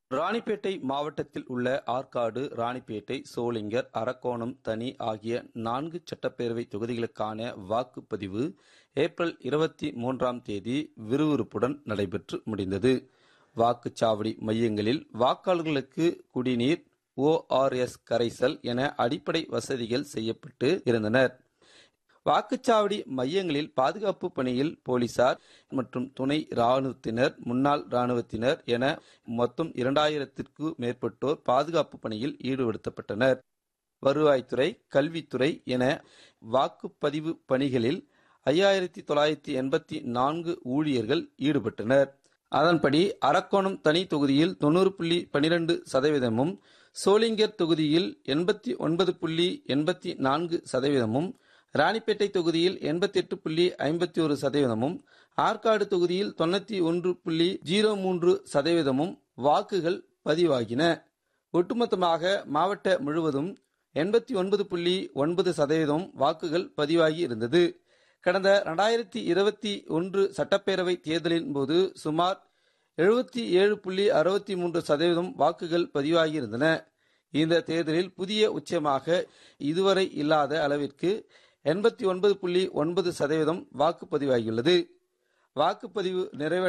ராணிப்பேட்டை மாவட்டத்தில் உள்ள ஆற்காடு ராணிப்பேட்டை சோளிங்கர் அரக்கோணம் தனி ஆகிய நான்கு சட்டப்பேரவை தொகுதிகளுக்கான வாக்குப்பதிவு ஏப்ரல் இருபத்தி மூன்றாம் தேதி விறுவிறுப்புடன் நடைபெற்று முடிந்தது வாக்குச்சாவடி மையங்களில் வாக்காளர்களுக்கு குடிநீர் ஓஆர்எஸ் கரைசல் என அடிப்படை வசதிகள் செய்யப்பட்டு இருந்தனர் வாக்குச்சாவடி மையங்களில் பாதுகாப்பு பணியில் போலீசார் மற்றும் துணை ராணுவத்தினர் முன்னாள் ராணுவத்தினர் என மொத்தம் இரண்டாயிரத்திற்கு மேற்பட்டோர் பாதுகாப்பு பணியில் ஈடுபடுத்தப்பட்டனர் வருவாய்த்துறை கல்வித்துறை என வாக்குப்பதிவு பணிகளில் ஐயாயிரத்தி தொள்ளாயிரத்தி எண்பத்தி நான்கு ஊழியர்கள் ஈடுபட்டனர் அதன்படி அரக்கோணம் தனி தொகுதியில் தொண்ணூறு புள்ளி பனிரெண்டு சதவீதமும் சோளிங்கர் தொகுதியில் எண்பத்தி ஒன்பது புள்ளி எண்பத்தி நான்கு சதவீதமும் ராணிப்பேட்டை தொகுதியில் எண்பத்தி எட்டு புள்ளி ஐம்பத்தி ஒரு சதவீதமும் ஆற்காடு தொகுதியில் தொண்ணூத்தி ஒன்று புள்ளி ஜீரோ மூன்று சதவீதமும் வாக்குகள் பதிவாகின ஒட்டுமொத்தமாக மாவட்ட முழுவதும் எண்பத்தி ஒன்பது புள்ளி ஒன்பது சதவீதம் வாக்குகள் பதிவாகி இருந்தது கடந்த இரண்டாயிரத்தி இருபத்தி ஒன்று சட்டப்பேரவை தேர்தலின் போது சுமார் எழுபத்தி ஏழு புள்ளி அறுபத்தி மூன்று சதவீதம் வாக்குகள் பதிவாகி இருந்தன இந்த தேர்தலில் புதிய உச்சமாக இதுவரை இல்லாத அளவிற்கு எண்பத்தி ஒன்பது புள்ளி ஒன்பது சதவீதம் வாக்குப்பதிவாகியுள்ளது வாக்குப்பதிவு நிறைவே